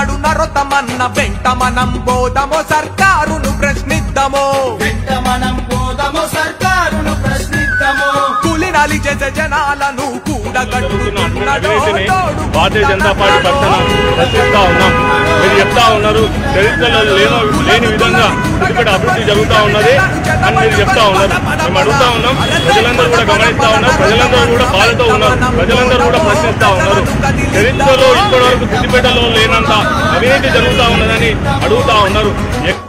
నడు నరొతమన్న వెంట మనం బోధమో సర్కారును ప్రశ్నిద్దామో వెంట మనం పోదము సర్కారును ప్రశ్నిద్దాము కూలినాలి చేసే జనాలను కూడగట్టుతున్నాడో అవినీతిని తోడు భారతీయ జనతా పార్టీ పక్షాన ప్రశ్నిస్తా ఉన్నాం మీరు చెప్తా ఉన్నారు చరిత్రలో లేనో లేని విధంగా ఇక్కడ అభివృద్ధి జరుగుతా ఉన్నది అని మీరు చెప్తా ఉన్నారు మేము అడుగుతా ఉన్నాం ప్రజలందరూ కూడా గమనిస్తా ఉన్నారు ప్రజలందరూ కూడా బాధతో ఉన్నారు ప్రజలందరూ కూడా ప్రశ్నిస్తా ఉన్నారు చరిత్రలో ఇప్పటి వరకు సిద్దిపేటలో లేనంత అవినీతి జరుగుతా ఉన్నదని అడుగుతా ఉన్నారు ఎక్-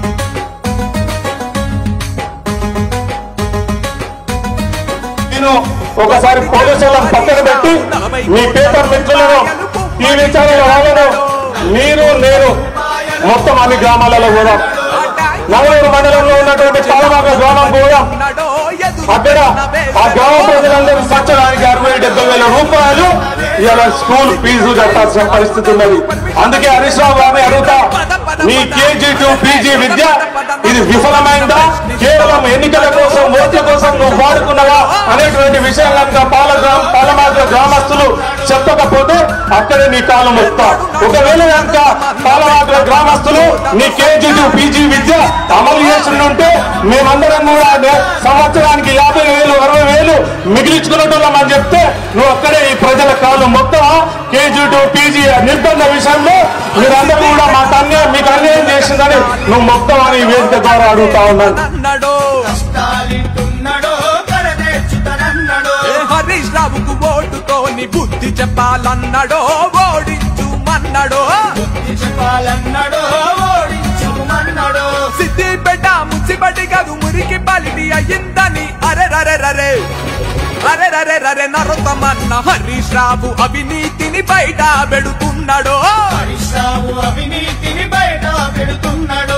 నేను ఒకసారి పోలీసులను పక్కన పెట్టి మీ పేపర్ మిత్రులను టీవీ ఛానల్ వాళ్ళను మీరు నేను మొత్తం అన్ని గ్రామాలలో కూడా నవలూరు మండలంలో ఉన్నటువంటి పాలమాక గ్రామం కూడా అక్కడ ఆ గ్రామ ప్రజలందరూ సంవత్సరానికి అరవై డెబ్బై వేల రూపాయలు ఇలా స్కూల్ ఫీజు కట్టాల్సిన పరిస్థితి ఉన్నది అందుకే హరీష్ రావు గారిని అడుగుతా మీ కేజీ టు పీజీ విద్య ఇది విఫలమైందా కేవలం ఎన్నికల కోసం ఓట్ల కోసం నువ్వు వాడుకున్నావా అనేటువంటి విషయం కనుక పాల గ్రామ పాలమాక గ్రామస్తులు చెప్పకపోతే అక్కడే నీ కాలం వస్తా ఒకవేళ కనుక పాలమాక గ్రామస్తులు నీ కేజీ టు పీజీ విద్య అమలు చేస్తుంటే మేమందరం కూడా నే- సంవత్సరానికి యాభై వేలు అరవై వేలు మిగిలించుకునేటోళ్ళం అని చెప్తే నువ్వు అక్కడే ఈ ప్రజల కాలం మొత్తం కేజీ టు పీజీ నిర్బంధ విషయంలో మీరందరూ కూడా మాకు అన్యాయం మీకు అన్యాయం చేసిందని నువ్వు మొత్తం అని ఈ వేదిక ద్వారా అడుగుతా ఉన్నాను అన్నాడో కష్టాలింటున్నాడో కరదేర్చుతనన్నాడో ఏ హరీష్ రావుకు ఓటుతోని బుద్ధి చెప్పాలన్నాడో ఓడించుమన్నాడో చెప్పాలన్నాడో ఓడించుమన్నాడో సిద్దిపేట మున్సిపల్టీ కాదు మురికి పలిటి అయ్యిందని అరే రరే రరే అరే రరే రరే నరొతమన్న హరీష్ రావు అవినీతిని బయట పెడుతున్నాడో హరీష్ రావు అవినీతిని బయట పెడుతున్నాడు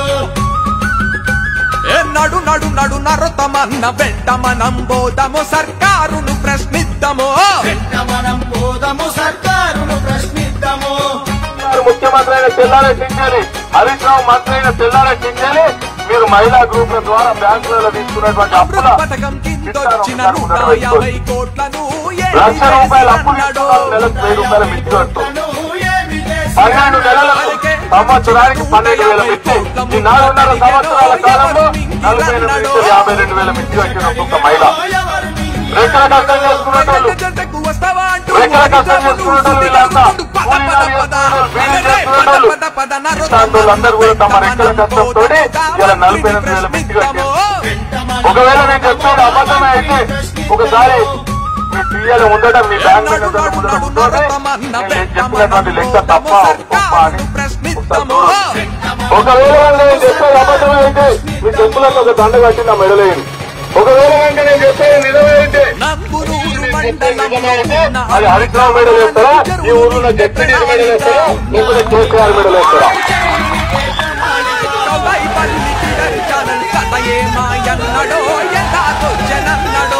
ఏ నడు నడు నడు నరొతమన్న వెంట మనం బోధము సర్కారును ప్రశ్నిద్దామో వెంట మనం పోదము సర్కారును ప్రశ్నిద్దాము ముఖ్యమంత్రి అయిన తెల్లారెట్టించాలి హరీష్ రావు మంత్రి అయిన తెల్లారెట్టించాలి మీరు మహిళా గ్రూపుల ద్వారా బ్యాంకులలో తీసుకున్నటువంటి అమృత అప్పుల పథకం కిందొచ్చిన నూట యాభై కోట్లను ఏమి లక్ష రూపాయల అప్పులు చేశాడో? ఇస్తున్నారు నెలకు వెయ్యి రూపాయల మిత్తి కట్టు తను ఏమి పన్నెండు నెలలకు సంవత్సరానికి పన్నెండు వేల మిత్తి ఈ నాలుగున్నర సంవత్సరాల కాలంలో నలభై ఎనిమిది నుంచి యాభై రెండు వేల మిత్తి వచ్చిన ఒక్కొక్క మహిళ ఎవరు రెక్కల కష్టం చేసుకున్నట్టు జంటకు వస్తావా అంటూ రెక్కల కష్టం చేసుకున్నట్టు వీళ్ళంతా పద పద పద అరే పద పద పద నరొతమన్న అందరూ కూడా తమ రెక్కల కష్టంతో ఇలా నలభై ఎనిమిది వేల మిత్తి కట్టారు ఒకవేళ నేను చెప్తాను అబద్ధమే అయితే ఒకసారి మీ పిల్లలు ఉండడం మీ బ్యాంక్ ఉండడం ఉండడం ఉంటే నేను చెప్పినటువంటి లెక్క తప్ప గొప్ప అని ఒకసారి చూడండి. ఒకవేళ నేను చెప్పేది అబద్ధమే అయితే మీ చెప్పులకు ఒక దండ కట్టి నా మెడలేయండి ఒకవేళ కనుక నేను చెప్పేది నిజమే అయితే నంబునూరు నిజమే అయితే మండలం అది హరిశ్రావు మెడలు వేస్తారా ఈ ఊరులో జడ్పీ మెడలు వేస్తారా లేకపోతే కేసీఆర్ మెడలు వేస్తారా పల్లి ఛానల్ కథ ఏమాయన్నడో ఎందాకొచ్చనన్నడో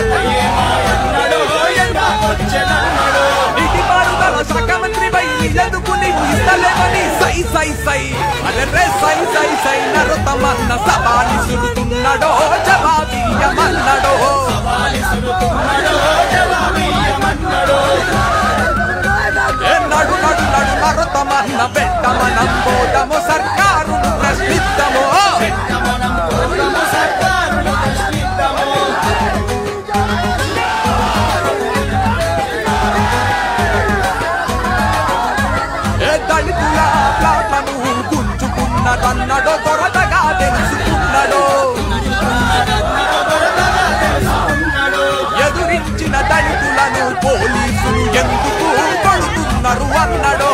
నీటి పారుదల శాఖ మంత్రి పై నిలదుకుని ఇస్తలేమని సై సై సై అరే రే సై సై సై నరుతమన్న సవాలి సుడుతున్నాడో జవాబీయమన్నడో ఏ నడు నడు నడు నరుతమన్న పెట్టమనం బోధము సర్కారును ప్రశ్నిద్దాము ఏ దళితుల ప్లాట్లను గుంజుకున్నదన్నడో దొరదగా తెలుసుకున్నాడో ఎదురించిన దళితులను పోలీసులు ఎందుకు కొడుతున్నారు అన్నడో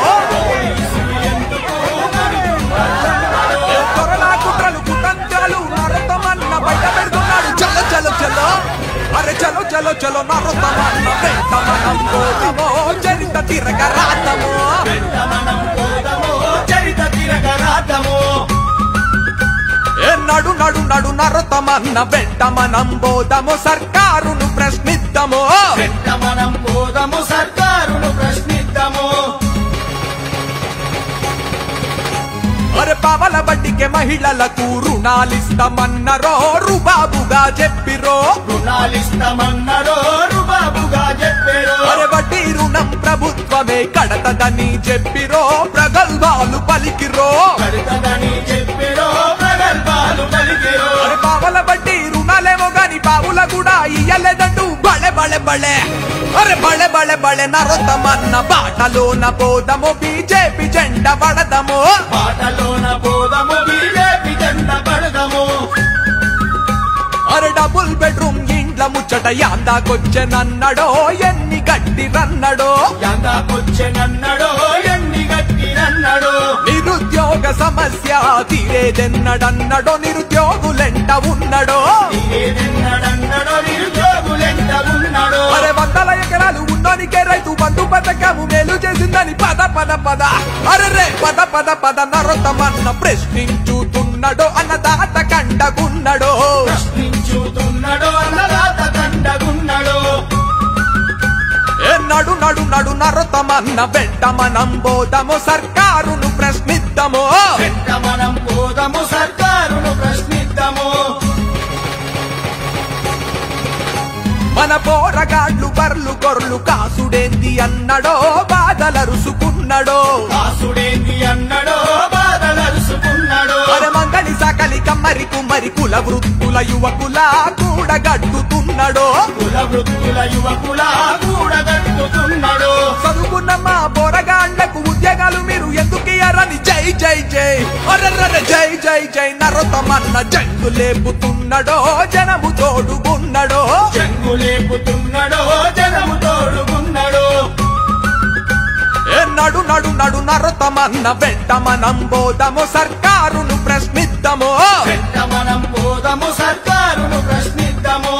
ఏ త్వరలా కుట్రలు కుతంత్రాలు నరతమన్న బయట పెడుతున్నాడు చలో చలో చలో అరే చలో చలో చలో నరతమన్న పెట్టమనం పోతమో చరిత తిరగ రాతమో చరిత తిరగరాతము ఏ నడు నడు నడు నరతమన్న వెంటమనం బోధము సర్కారును ప్రశ్నిద్దాము వెంట మనం పోదము సర్కారును ప్రశ్నిద్దాము మరి పావల బడ్డికే మహిళలకు రుణాలిస్తామన్నరో రుబాబుగా చెప్పిరో రుణాలిస్తామన్నారో రుబాబుగా చెప్పారో అరే వడ్డీ రుణం ప్రభుత్వమే కడతదని చెప్పిరో ప్రగల్భాలు పలికిరో కడతదని చెప్పారో ప్రగల్భాలు పలికిరో అరే పావల బడ్డీ రుణాలేమో గాని పావుల కూడా ఇయ్యలేదంటూ బళె బళె బళె అరే బళె బళె బళె నరొద్దమన్న బాటలోన పోదము బీజేపీ జెండ పడదము పాటలోన పోదము బీజేపీ జెండ పడదము అరే డబుల్ బెడ్రూమ్ ఇండ్ల ముచ్చట యాందాకొచ్చెనన్నడో ఎన్ని గట్టి రన్నడో ఎందాకొచ్చెనన్నడో ఎన్ని గట్టినన్నడో నిరుద్యోగ సమస్య తీరేదెన్నడన్నడో నిరుద్యోగులెంట ఉన్నడో ఇదేదెన్నడన్నడో నిరుద్యోగులెంత ఉన్నాడో అరే వందల ఎకరాలు ఉన్నోనికే రైతు బంధు పథకము మేలు చేసిందని పద పద పద అరే రే పద పద పద నరొత్తమన్న ప్రశ్నించుతున్నాడో అన్నదాత కండగున్నడో ప్రశ్నించుతున్నాడో అన్నదాత దండగున్నాడో ఏ నడు నడు నడు నరొత్తమన్న వెంట మనం బోధము సర్కారును ప్రశ్నిద్దాము వెంట మనం పోదము సర్కారును ప్రశ్నిద్దాము మన పోరగాళ్ళు బర్లు గొర్లు కాసుడేంది అన్నడో బాధలరుసుకున్నడో దాసుడేంది అన్నడో బాధలరుసుకున్నాడో అరే మంగళి సకలి కమ్మరి కుమ్మరి కుల వృత్తుల యువకుల కూడగట్టుతున్నాడో కుల వృత్తుల యువకుల కూడగట్టుతున్నాడో చదువుకున్న మా పోరగాళ్లకు ఉద్యోగాలు మీరు ఎందుకు ఇయ్యరని జై జై జై అర్రర్ర జై జై జై నరతమన్న జంగు లేపుతున్నాడో జనము తోడుగున్నడో చెంగు లేపుతున్నాడో జనము తోడుగున్నాడో ఏ నడు నడు నడు నరతమన్న వెంట మనం బోధము సర్కారును ప్రశ్నిద్దాము వెంట మనం పోదము సర్కారును ప్రశ్నిద్దాము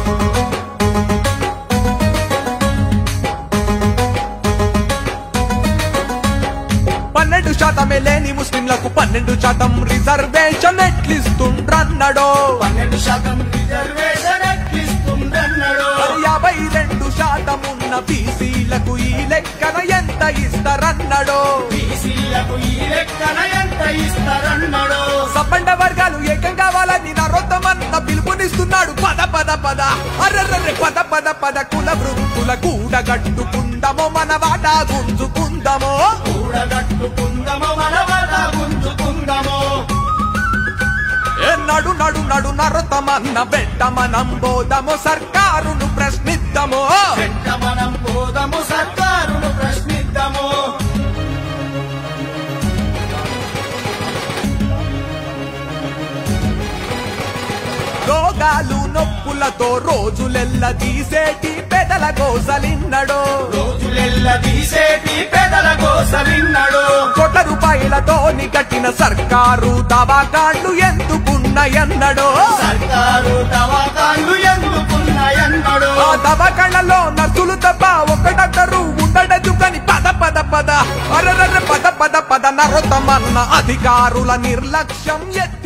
పన్నెండు శాతమే లేని ముస్లింలకు పన్నెండు శాతం రిజర్వేషన్ ఎట్లిస్తుండ్రన్నడో పన్నెండు శాతం రిజర్వేషన్ ఎక్కిస్తుందన్నాడు మరి యాభై రెండు శాతం ఉన్న బీసీలకు ఈ లెక్కన ఎంత ఇస్తారన్నడో బీసీలకు ఈ లెక్కన ఎంత ఇస్తారన్నాడు సబ్బండ వర్గాలు ఏకం కావాలని నరోత్తమన్న పిలుపునిస్తున్నాడు పద పద పద అర్రర్రె పద పద పద కుల వృత్తుల కూడగట్టుకుందామో మన వాటా గుంజుకుందామో కూడగట్టుకుందాము మన వల్ల గుంజుకుందాము ఏ నడు నడు నడు నరతమన్న వెంట మనం బోధము సర్కారును ప్రశ్నిద్దాము వెంట మనం పోదము సర్కారును ప్రశ్నిద్దాము రోగాలు నొప్పులతో రోజులెల్ల తీసేటి పెదల కోసలిన్నడో రోజులెల్ల తీసేటి పెదల కోసలిన్నాడు కోట్ల రూపాయలతోని కట్టిన సర్కారు దవాకాండ్లు ఎందుకున్నాయన్నడో సర్కారు దవాఖాన్లు ఎందుకున్నాయన్నాడు ఆ దవాకాండ్లలో నర్సులు తప్ప ఒకటక్కరు ఉండడదు కాని పద పద పద అరరర పద పద పద నరొత్తమన్న అధికారుల నిర్లక్ష్యం ఎత్తి